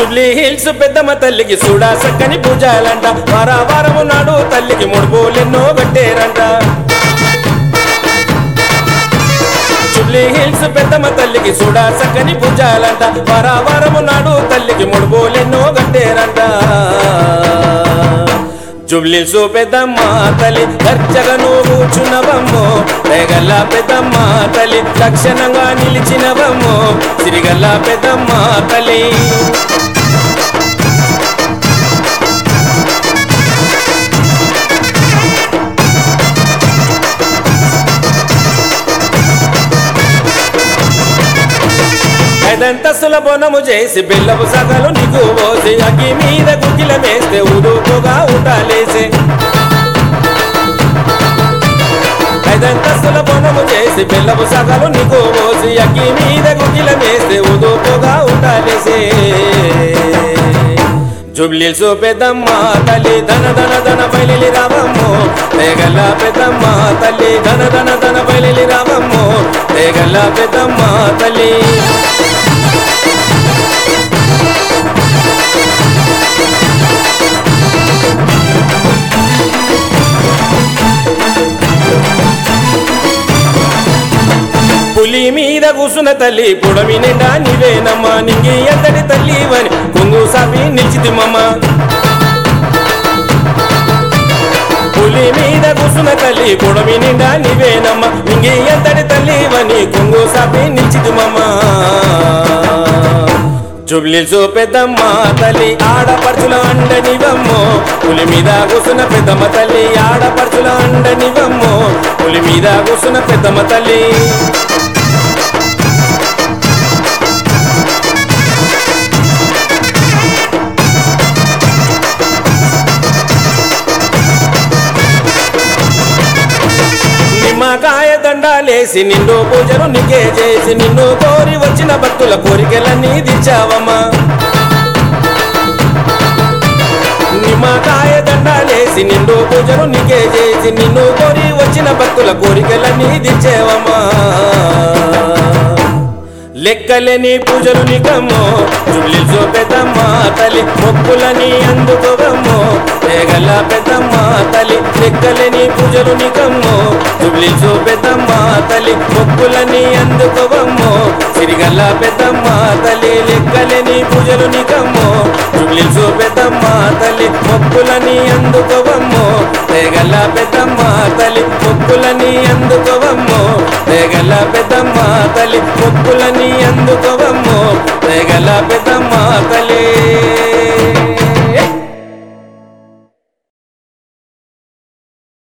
Jubilee hills పెద్దమ్మ తల్లికి చూడా సక్కని పూజాలంట వార వారము నాడు తల్లికి ముడుపులెన్నో కట్టేరంట జుబ్లీ హిల్స్ పెద్దమ్మ తల్లికి చూడా సక్కని పూజాలంట వార వారము నాడు తల్లికి ముడుపులెన్నో కట్టేరంట జుబ్లీసు పెద్దమ్మ తల్లి దర్జగా నువ్వు కూర్చున్నవమ్మో రేగల్ల పెద్దమ్మ తల్లి లక్షణంగా నిలిచినవమ్మో సిరిగల్ల పెద్దమ్మ తల్లి ఐదంతస్తుల బొనము చేసి బెల్లపు సగలు నీకు పోసి అగ్గి మీద గుగ్గిల వేస్తే ఉదుపుగా ఉండాలేసే ఐదంతస్తుల బొనము చేసి బెల్లపు సగలు నీకు పోసి అగ్గి మీద గుగ్గిల వేస్తే ఉదుపుగా ఉండాలేసే జుబ్లీల్స్ పెద్దమ్మ తల్లి ధన ధన ధన బయలి రావమ్మో తేగల్ల పెద్దమ్మ తల్లి ధన ధన ధన బయలి రావమ్మో తేగల్ల పెద్దమ్మ తల్లి పులి మీద కూసున్న తల్లి పుడమి నిండా నీవేనమ్మా నింగి ఎంతటి తల్లి వని కొంగు సాపి నిలిచితిమమ్మ పులి మీద కూసున్న తల్లి పుడమి నిండా నీవేనమ్మ నింగి ఎంతటి తల్లి వని కొంగు సాపి నిలిచితిమమ్మ జుబ్లీసు పెద్దమ్మ తల్లి ఆడపడుచుల అండనివమ్మో పులి మీద కూసున్న పెద్దమ్మ తల్లి ఆడపడుచుల అండనివమ్మో పులి మీద కూసున్న పెద్దమ్మ తల్లి నిమ్మకాయ దండాలేసి నిన్ను పూజలు నీకే చేసి నిన్ను కోరి వచ్చిన భక్తుల కోరికలన్నీ తీర్చావమ్మా నిమ్మకాయ దండాలేసి నిన్ను పూజలు నీకే చేసి నిన్ను కోరి వచ్చిన భక్తుల కోరికలన్నీ తీర్చేవమ్మా లెక్కలేని పూజలు నికమ్మో జుబ్లిల్సో పెద్దమ్మ తల్లి మొక్కులని అందుకోవమ్మో తేగల పెద్దమ్మ తల్లి లెక్కలేని పూజలు నికమ్మో జుబ్లిల్సో పెద్దమ్మ తల్లి మొక్కులని అందుకోవమ్మో సిరిగల్ల పెద్దమ్మ తల్లి లెక్కలేని పూజలు నికమ్మో జుబ్లిల్సో పెద్దమ్మ తల్లి మొక్కులని అందుకోవమ్మో తేగల్ల పెద్దమ్మ తల్లి మొక్కులని అందుకోవమ్మో తేగల్ల పెద్దమ్మ తల్లి మొక్కులని అందుకోవమ్మో తేగల పెద్దమ్మ తల్లి